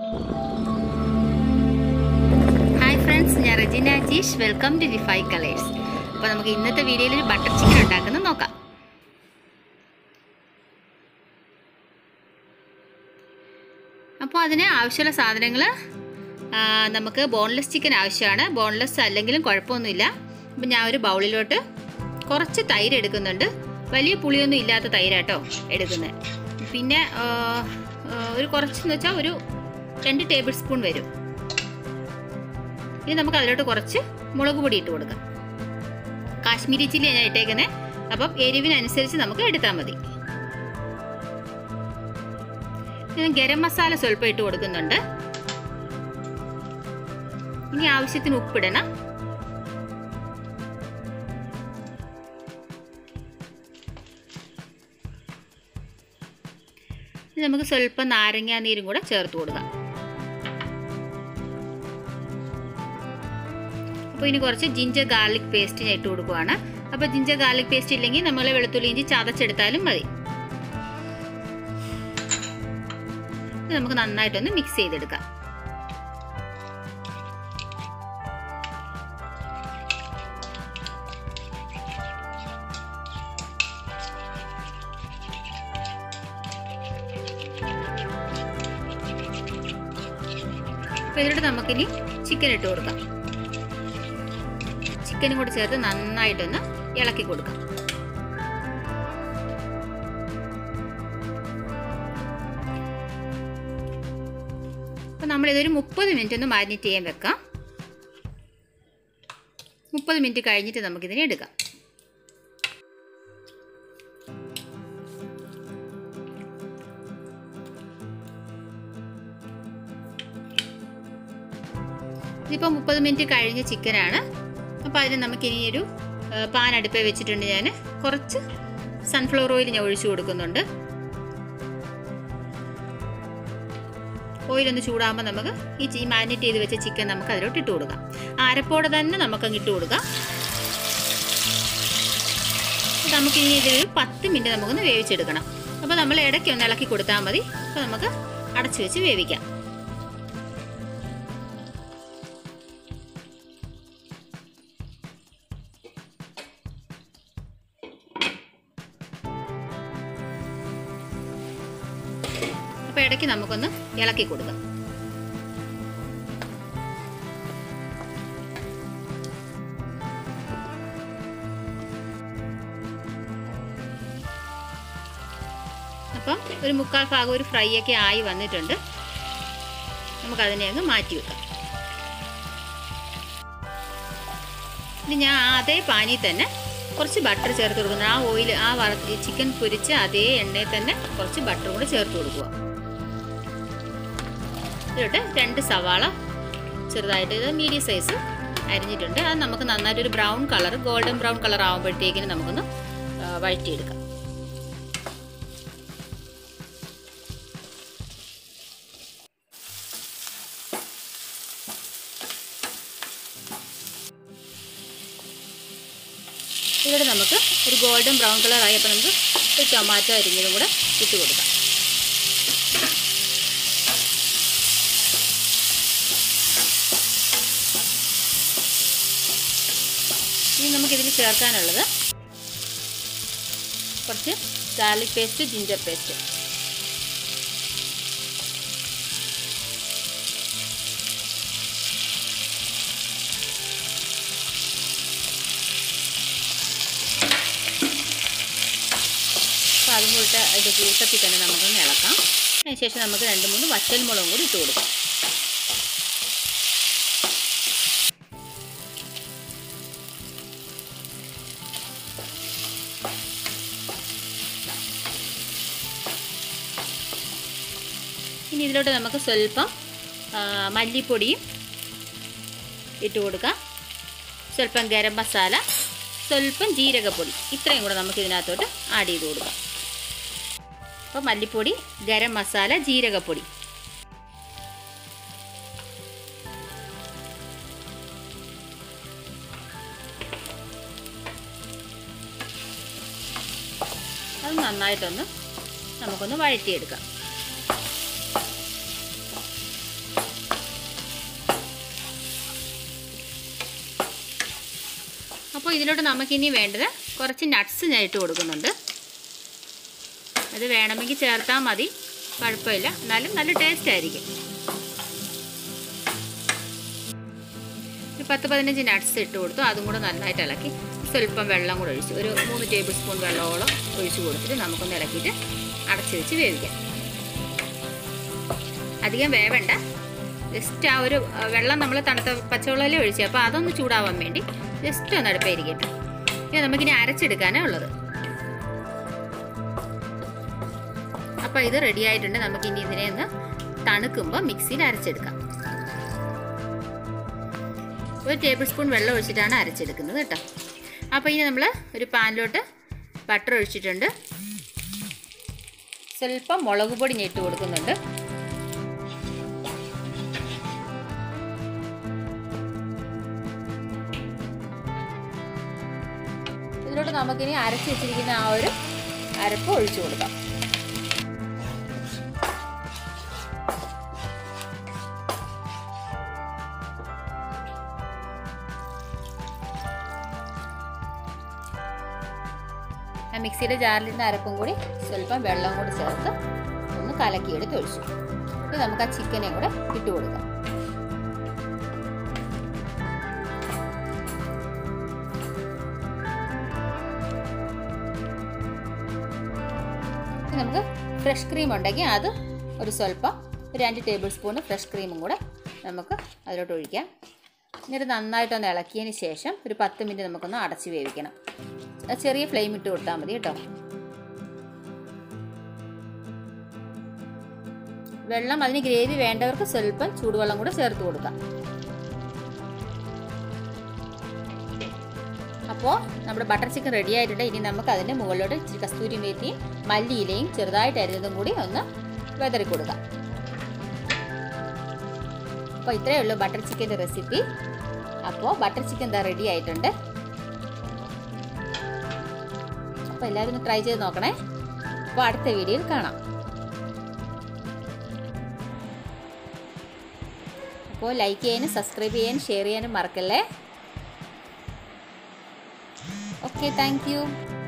hi friends ഞാൻ Regina Jeesh welcome to വിഫൈ colours അപ്പോൾ നമുക്ക് ഇന്നത്തെ വീഡിയോയിൽ ഒരു ബട്ടർ ചിക്കൻ ഉണ്ടാക്കുന്നത് നോക്കാം അപ്പോൾ അതിന് ആവശ്യമുള്ള സാധനങ്ങൾ നമുക്ക് ബോൺലെസ് ചിക്കൻ ആവശ്യമാണ് ബോൺലെസ് അല്ലെങ്കിലും കുഴപ്പമൊന്നുമില്ല അപ്പോൾ ഞാൻ ഒരു ബൗളിലോട്ട് കുറച്ച് തൈര് എടുക്കുന്നുണ്ട് വലിയ പുളിയൊന്നും ഇല്ലാത്ത തൈരാട്ടോ എടുക്കുന്നത് പിന്നെ ആ, ആ, ഒരു കുറച്ചെന്ന് വെച്ചാൽ ഒരു രണ്ട് ടേബിൾ സ്പൂൺ വരും ഇനി നമുക്ക് അതിലോട്ട് കുറച്ച് മുളക് പൊടി ഇട്ട് കൊടുക്കാം കാശ്മീരി ചില്ലി ഞാൻ ഇട്ടേക്കുന്നത് അപ്പം എരിവിനനുസരിച്ച് നമുക്ക് എടുത്താൽ മതി ഞാൻ ഗരം മസാല സ്വല്പം ഇട്ട് കൊടുക്കുന്നുണ്ട് ഇനി ആവശ്യത്തിന് ഉപ്പിടണം ഇനി നമുക്ക് സ്വല്പം നാരങ്ങാ നീരും കൂടെ ചേർത്ത് കൊടുക്കാം അപ്പോൾ ഇനി കുറച്ച് ജിഞ്ചർ ഗാർലിക് പേസ്റ്റ് ഞാൻ ഇട്ട് കൊടുക്കുവാണ് അപ്പോൾ ജിഞ്ചർ ഗാർലിക് പേസ്റ്റ് ഇല്ലെങ്കിൽ നമ്മൾ വെളുത്തുള്ളി ഇഞ്ചി ചതച്ചെടുത്താലും മതി ഇത് നമുക്ക് നന്നായിട്ടൊന്ന് മിക്സ് ചെയ്തെടുക്കാം അപ്പോൾ ഇതിലോട്ട് നമുക്കിനി ചിക്കൻ ഇട്ട് കൊടുക്കാം ചിക്കനും കൂടി ചേർത്ത് നന്നായിട്ടൊന്ന് ഇളക്കി കൊടുക്കാം അപ്പം നമ്മളിതൊരു മുപ്പത് മിനിറ്റ് ഒന്ന് മാരിനേറ്റ് ചെയ്യാൻ വെക്കാം മുപ്പത് മിനിറ്റ് കഴിഞ്ഞിട്ട് നമുക്കിതിനെ എടുക്കാം ഇതിപ്പോൾ മുപ്പത് മിനിറ്റ് കഴിഞ്ഞ ചിക്കനാണ് അപ്പോൾ അതിന് നമുക്കിനി ഒരു പാൻ അടുപ്പേ വെച്ചിട്ടുണ്ട് ഞാൻ കുറച്ച് സൺഫ്ലവർ ഓയിൽ ഞാൻ ഒഴിച്ചു കൊടുക്കുന്നുണ്ട് ഓയിലൊന്ന് ചൂടാകുമ്പോൾ നമുക്ക് ഈ ചീ മാരിനേറ്റ് ചെയ്ത് വെച്ച ചിക്കൻ നമുക്ക് അതിലോട്ട് ഇട്ട് കൊടുക്കാം അരപ്പോടെ തന്നെ നമുക്കങ്ങ് ഇട്ട് കൊടുക്കാം നമുക്കിനി ഇതൊരു പത്ത് മിനിറ്റ് നമുക്കൊന്ന് വേവിച്ചെടുക്കണം അപ്പോൾ നമ്മൾ ഇടയ്ക്ക് ഒന്ന് ഇളക്കി കൊടുത്താൽ മതി അപ്പോൾ നമുക്ക് അടച്ചു വെച്ച് വേവിക്കാം അപ്പോൾ ഇടയ്ക്ക് നമുക്കൊന്ന് ഇളക്കി കൊടുക്കാം അപ്പം ഒരു മുക്കാൽ ഭാഗം ഒരു ഫ്രൈ ഒക്കെ ആയി വന്നിട്ടുണ്ട് നമുക്കതിനെ അങ്ങ് മാറ്റി വെക്കാം ഇനി ഞാൻ അതേ പാനിൽ തന്നെ കുറച്ച് ബട്ടർ ചേർത്ത് കൊടുക്കുന്നു ആ ഓയിൽ ആ വറ ചിക്കൻ പൊരിച്ച് അതേ എണ്ണയിൽ തന്നെ കുറച്ച് ബട്ടർ കൂടെ ചേർത്ത് കൊടുക്കുക ഇതിലോട്ട് രണ്ട് സവാള ചെറുതായിട്ട് ഇത് മീഡിയം സൈസ് അരിഞ്ഞിട്ടുണ്ട് അത് നമുക്ക് നന്നായിട്ട് ഒരു brown colour golden brown colour ആകുമ്പോഴത്തേക്കിന് നമുക്കൊന്ന് ആ, വഴറ്റിയെടുക്കാം ഇതിലൂടെ നമുക്ക് ഒരു ഗോൾഡൻ ബ്രൗൺ കളർ ആയപ്പോൾ നമുക്ക് ഒരു ടൊമാറ്റോ അരിഞ്ഞതും കൂടെ ഇട്ട് കൊടുക്കാം ഇനി നമുക്കിതിൽ ചേർക്കാനുള്ളത് കുറച്ച് ഗാർലിക് പേസ്റ്റ് ജിഞ്ചർ പേസ്റ്റ് അപ്പോൾ അതും കൂടിയിട്ട് ഇത് കൂട്ടത്തിൽ തന്നെ നമുക്കൊന്ന് ഇളക്കാം അതിനുശേഷം നമുക്ക് രണ്ട് മൂന്ന് വറ്റൽമുളകും കൂടി ഇട്ട് കൊടുക്കാം ഇനി ഇതിലോട്ട് നമുക്ക് സ്വല്പം ആ, മല്ലിപ്പൊടിയും ഇട്ട് കൊടുക്കാം സ്വല്പം ഗരം മസാല സ്വല്പം ജീരകപ്പൊടി ഇത്രയും കൂടെ നമുക്ക് ഇതിനകത്തോട്ട് ആഡ് ചെയ്ത് കൊടുക്കാം അപ്പോൾ മല്ലിപ്പൊടി ഗരം മസാല ജീരകപ്പൊടി അത് നന്നായിട്ടൊന്ന് നമുക്കൊന്ന് വഴറ്റിയെടുക്കാം അപ്പോൾ ഇതിലോട്ട് നമുക്കിനി വേണ്ടത് കുറച്ച് നട്ട്സ് ഞാൻ ഇട്ട് കൊടുക്കുന്നുണ്ട് അത് വേണമെങ്കിൽ ചേർത്താൽ മതി കുഴപ്പമില്ല എന്നാലും നല്ല ടേസ്റ്റ് ആയിരിക്കും ഒരു പത്ത് പതിനഞ്ച് നട്ട്സ് ഇട്ട് കൊടുത്തു അതും കൂടെ നന്നായിട്ട് ഇളക്കി സ്വല്പം വെള്ളം കൂടെ ഒഴിച്ചു ഒരു മൂന്ന് ടേബിൾ സ്പൂൺ വെള്ളമോളം ഒഴിച്ച് കൊടുത്തിട്ട് നമുക്കൊന്ന് ഇളക്കിയിട്ട് അടച്ച് വെച്ച് വേവിക്കാം അധികം വേവണ്ട ജസ്റ്റ് ആ ഒരു ആ, വെള്ളം നമ്മൾ തണുത്ത പച്ചവെള്ളമല്ലേ ഒഴിച്ചത് അപ്പോൾ അതൊന്ന് ചൂടാവാൻ വേണ്ടി ജസ്റ്റ് ഒന്ന് അടുപ്പായിരിക്കട്ടെ ഇനി നമുക്കിനി അരച്ചെടുക്കാനേ ഉള്ളത് അപ്പോൾ ഇത് റെഡി ആയിട്ടുണ്ട് നമുക്കിനി ഇതിനെ ഒന്ന് തണുക്കുമ്പോൾ മിക്സിയിൽ അരച്ചെടുക്കാം ഒരു ടേബിൾ സ്പൂൺ വെള്ളം ഒഴിച്ചിട്ടാണ് അരച്ചെടുക്കുന്നത് കേട്ടോ അപ്പോൾ ഇനി നമ്മൾ ഒരു പാനിലോട്ട് ബട്ടർ ഒഴിച്ചിട്ടുണ്ട് സ്വല്പം മുളക് പൊടി ഞാൻ ഇട്ട് കൊടുക്കുന്നുണ്ട് ഇതിലോട്ട് നമുക്കിനി അരച്ച് വെച്ചിരിക്കുന്ന ആ ഒരു അരപ്പ് ഒഴിച്ചു കൊടുക്കാം ആ മിക്സിയുടെ ജാറിൽ നിന്ന് അരപ്പും കൂടി സ്വല്പം വെള്ളം കൂടി ചേർത്ത് ഒന്ന് കലക്കിയെടുത്ത് ഒഴിച്ചു എന്നിട്ട് നമുക്ക് ആ ചിക്കനെ കൂടെ ഇട്ട് കൊടുക്കാം ഇനി നമുക്ക് ഫ്രഷ് ക്രീം ഉണ്ടെങ്കിൽ അത് ഒരു സ്വല്പം ഒരു രണ്ട് ടേബിൾ സ്പൂൺ ഫ്രഷ് ക്രീമും കൂടെ നമുക്ക് അതിലോട്ട് ഒഴിക്കാം എന്നിട്ട് നന്നായിട്ടൊന്ന് ഇളക്കിയതിന് ശേഷം ഒരു പത്ത് മിനിറ്റ് നമുക്കൊന്ന് അടച്ച് വേവിക്കണം അത് ചെറിയ ഫ്ലെയിം ഇട്ട് കൊടുത്താൽ മതി കേട്ടോ വെള്ളം അതിന് ഗ്രേവി വേണ്ടവർക്ക് സ്വല്പം ചൂടുവെള്ളം കൂടെ ചേർത്ത് കൊടുക്കാം അപ്പോൾ നമ്മുടെ ബട്ടർ ചിക്കൻ റെഡി ആയിട്ടുണ്ട് ഇനി നമുക്ക് അതിൻ്റെ മുകളിലോട്ട് ഇച്ചിരി കസ്തൂരി മേത്തിയും മല്ലിയിലയും ചെറുതായിട്ട് അരിഞ്ഞതും കൂടി ഒന്ന് വെതറി കൊടുക്കാം അപ്പോൾ ഇത്രയേ ഉള്ളൂ ബട്ടർ ചിക്കൻ്റെ റെസിപ്പി അപ്പോൾ ബട്ടർ ചിക്കൻ എന്താ റെഡി ആയിട്ടുണ്ട് അപ്പോൾ എല്ലാവരും ഒന്ന് ട്രൈ ചെയ്ത് നോക്കണേ അപ്പോൾ അടുത്ത വീഡിയോയിൽ കാണാം അപ്പോൾ ലൈക്ക് ചെയ്യാനും സബ്സ്ക്രൈബ് ചെയ്യാനും ഷെയർ ചെയ്യാനും മറക്കല്ലേ ഓക്കെ താങ്ക് യു